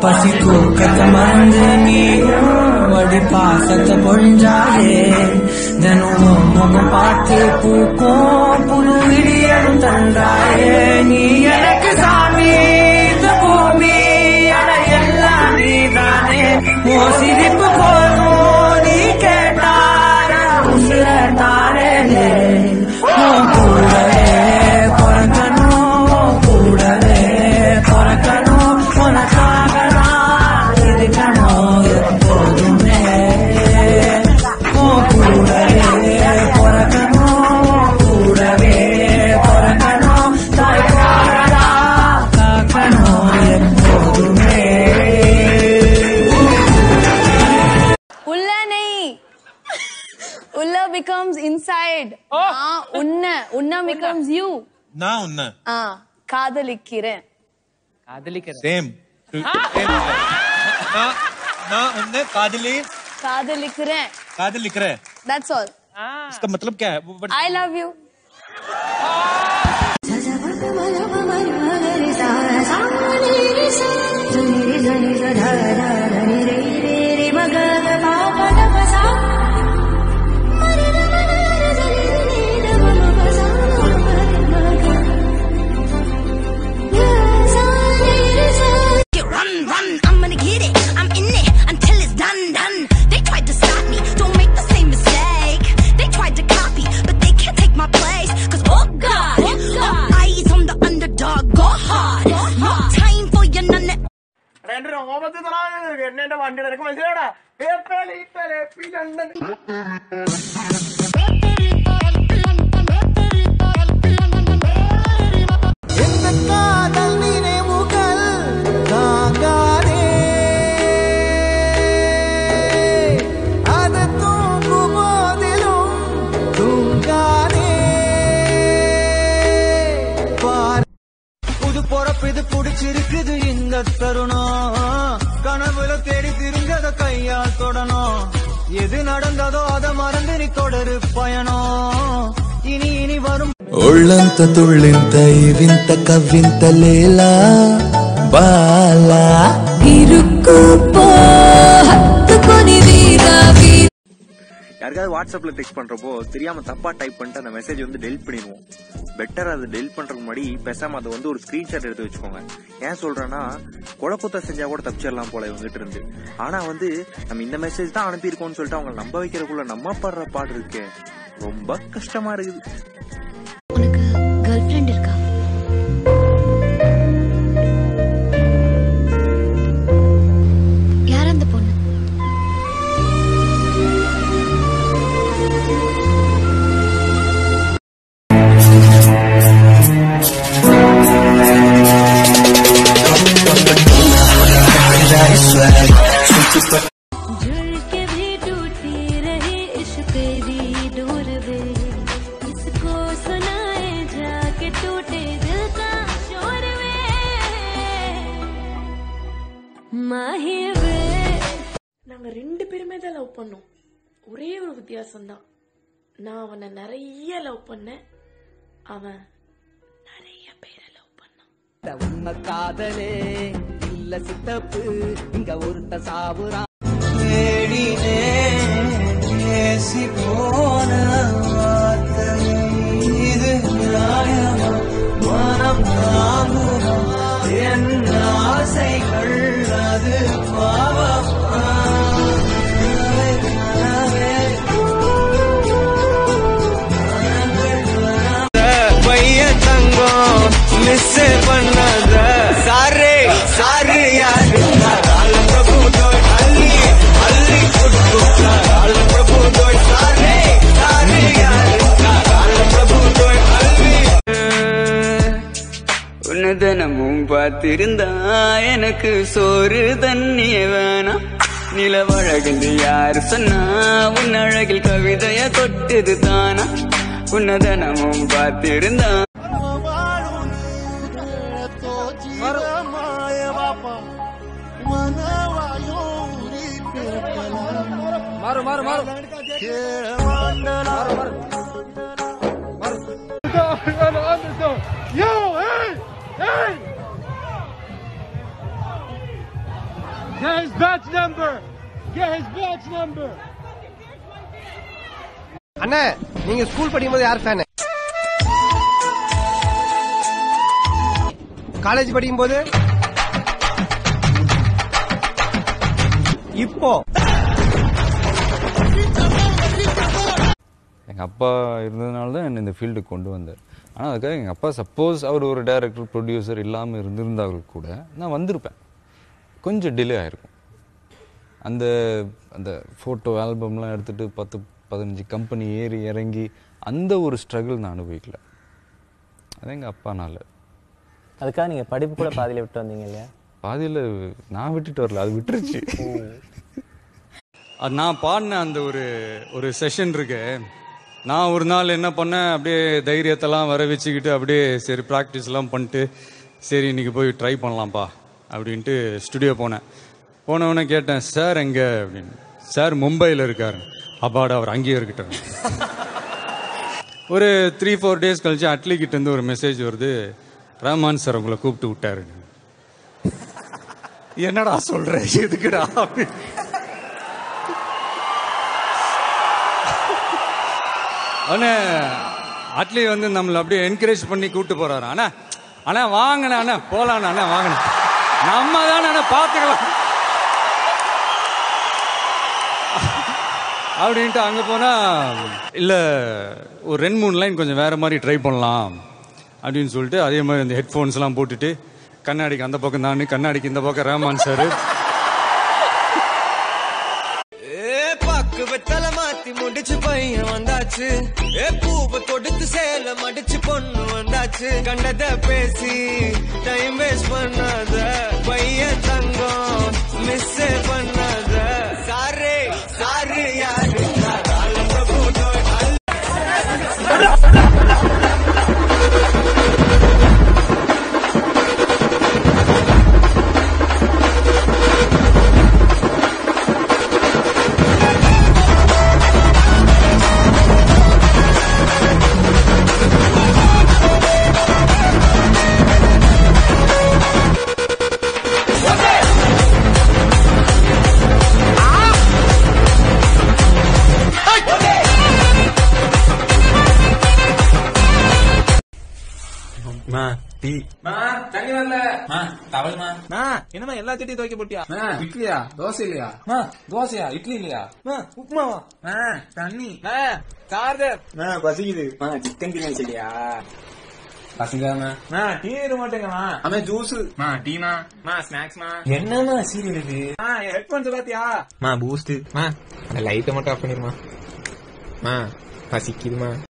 பசி தூக்கத்தை மறந்து நீயும் வடி பாசத்தை பொழிஞ்சாயே தினம் முகம் பார்த்து பூக்கும் புது விடியலும் தந்தாயே நீ எனக்கு சாமி இந்த பூமி அட எல்லாம் நீதானே ஓ சிரிப்பு போதும் நீ கேட்டார உசுர தாரே உன் கூடவே பிறக்கணும் கூடவே பிறக்கணும் உனக்காக நான் இருக்கணும் எப்போதுமே உன் கூடவே பிறக்கணும் கூடவே பிறக்கணும் தாய்க்காரடா காக்கணும் எப்போதுமே उल्ला नहीं उल्ला becomes inside हाँ उन्ना उन्ना becomes you நான் உன்ன हाँ காதலிக்கிறேன் சேம் நான் நான் உன்னை காதலி காதலிக்கிறேன் காதலிக்கிறேன் that's all इसका मतलब क्या है वो but- I love you Get run, run, I'm gonna get it. I'm in it until it's done, done. They tried to stop me, don't make the same mistake. They tried to copy, but they can't take my place. Cause oh god, all eyes on the underdog, go hard. No time for your none. எந்த காதல் நினைவுகள் தாங்காதே அது தூங்கும் போதிலும் தூங்காதே பார் புது பொறப்பு இது புடிச்சிருக்குது இந்த தருணம் கனவுல தேடி திருந்தத கையால் தொடணும் எது நடந்ததோ அதை மறந்து நீ தொடரு பயணம் இனி இனி வரும் ఒళ్ళంత తుళ్ళింత ఇవింత కవ్వింత లేలా బాలా ఇరుక్కుపో హత్తుకొని వీరా யாருக்காவது வாட்ஸ்அப்ல டெக்ஸ்ட் பண்றப்போ தெரியாம தப்பா டைப் பண்ணிட்டு அந்த மெசேஜ் வந்து டெலிட் பண்ணிடுவோம் பெட்டர் அதை டெலிட் பண்றதுக்கு முன்னாடி பேசாம அதை வந்து ஒரு ஸ்கிரீன்ஷாட் எடுத்து வச்சுக்கோங்க ஏன் சொல்றேன்னா குழப்பத்தை செஞ்சா கூட தப்பிச்சிடலாம் போல இவங்ககிட்ட இருந்து ஆனா வந்து நம்ம இந்த மெசேஜ் தான் அனுப்பியிருக்கோம்னு சொல்லிட்டு அவங்க நம்ப வைக்கிறதுக்குள்ள நம்ம படுற பாடு இருக்கே ரொம்ப கஷ்டமா இருக்குது உனக்கு கேர்ள் ஃப்ரெண்ட் இருக்கா யார் அந்த பொண்ணு झुल के भी टूटी रही इश्क दी दूर वे इसको सुनाए जाके टूटे दिल का शोर वे माही वे நாங்க ரெண்டு பேருமே தான் லவ் பண்ணோம் ஒரே ஒரு வித்தியாசம் தான் நான் அவனை நிறைய லவ் பண்ணேன் அவன் நிறைய பேரை லவ் பண்ணான் உண்மை காதலே இல்ல சித்தப்பு இங்க ஒருத்த சாவுறான் பேசி போன வார்த்தை இது நியாயமா மனம் தாங்குமா என் ஆசைகள் அது பாவமா பையன் தங்கம் மிஸ் பண்ணாத சாரே சாரு யாரு கால பிரபு தோய் அள்ளி அள்ளி குடுக்குறா கால பிரபு தோய் சாரே சாரு யாரு கால பிரபு தோய் அள்ளி உன்னை தினமும் பார்த்திருந்தா எனக்கு சோறு தண்ணிய வேணாம் நிலவழகுந்து யாரு சொன்னா உன் அழகில் கவிதைய தொட்டது தானா உன்னை தினமும் பார்த்திருந்தா மாறு மாறு மாறு Get his badge number. Get his badge number. அண்ணே நீங்க ஸ்கூல் படிக்கும்போது யார் ஃபேன் காலேஜ் படிக்கும்போது இப்போ எங்கள் அப்பா இருந்ததுனால தான் என்னை இந்த ஃபீல்டுக்கு கொண்டு வந்தார் ஆனால் அதுக்காக எங்கள் அப்பா சப்போஸ் அவர் ஒரு டைரக்டர் ப்ரொடியூசர் இல்லாமல் இருந்திருந்தாலும் கூட நான் வந்திருப்பேன் கொஞ்சம் டிலே ஆயிருக்கும் அந்த அந்த ஃபோட்டோ ஆல்பம்லாம் எடுத்துகிட்டு பத்து பதினஞ்சு கம்பெனி ஏறி இறங்கி அந்த ஒரு ஸ்ட்ரகிள் நான் அனுபவிக்கல அது எங்கள் அப்பானால அதுக்காக நீங்க படிப்பு கூட பாதியில விட்டு வந்தீங்க இல்லையா பாதியில் நான் விட்டுட்டு வரல அது விட்டுருச்சு அது நான் பாடின அந்த ஒரு ஒரு செஷன் இருக்கு நான் ஒரு நாள் என்ன பண்ணேன் அப்படியே தைரியத்தெல்லாம் வர வச்சுக்கிட்டு அப்படியே சரி ப்ராக்டிஸ்லாம் பண்ணிட்டு சரி இன்னைக்கு போய் ட்ரை பண்ணலாம்ப்பா அப்படின்ட்டு ஸ்டுடியோ போனேன் போனவொடனே கேட்டேன் சார் எங்க அப்படின்னு சார் மும்பையில் இருக்காரு அப்பாடா அவர் அங்கேயே இருக்கட்டும் ஒரு த்ரீ ஃபோர் டேஸ் கழிச்சு அட்லி கிட்ட இருந்து ஒரு மெசேஜ் வருது ரஹ்மான் சார் உங்களை கூப்பிட்டு விட்டாரு என்னடா சொல்ற எதுக்குடா அவனே அட்லி வந்து நம்மளை அப்படியே என்கரேஜ் பண்ணி கூப்பிட்டு போறாரு அண்ணா அண்ணா வாங்கண்ணா அண்ணா போலாம் அண்ணா வாங்கண்ணா நம்ம தானே அண்ணா பார்த்துக்கலாம் அப்படின்ட்டு அங்கே போனால் இல்லை ஒரு ரெண்டு மூணு லைன் கொஞ்சம் வேற மாதிரி ட்ரை பண்ணலாம் அப்படின்னு சொல்லிட்டு அதே மாதிரி அந்த ஹெட்ஃபோன்ஸ்லாம் போட்டுட்டு கண்ணாடிக்கு அந்த பக்கம் தான் கண்ணாடிக்கு இந்த பக்கம் ரஹ்மான் சார் ஏ பாக்கு வெத்தல மாத்தி முடிச்சு பையன் வந்தாச்சு ஏ பூவை தொடுத்து சேல மடிச்சு பொண்ணு வந்தாச்சு கண்டத பேசி டைம் வேஸ்ட் பண்ணாத பையன் தங்கம் மிஸ் பண்ணாத சாரே சாரு யாரு கால பிரபு மா டீ மா தண்ணி வரல மா டவல் மா மா என்னமா எல்லா சட்டியும் துவைக்க போட்டியா மா இட்லியா தோசை இல்லையா மா தோசையா இட்லி இல்லையா மா உப்புமாவா மா தண்ணி மா சார்ஜர் மா பசிக்குது மா சிக்கன் பிரியாணி இல்லையா பசங்க மா டீ இருக்க மாட்டேங்கம்மா அம்மா ஜூஸ் மா டீ மா மா ஸ்நாக்ஸ் மா என்னமா சீரியல் இது மா ஹெட்போன்ஸ் பாத்தியா மா பூஸ்ட் மா லைட்டை மட்டும் ஆஃப் பண்ணிருமா மா பசிக்குதுமா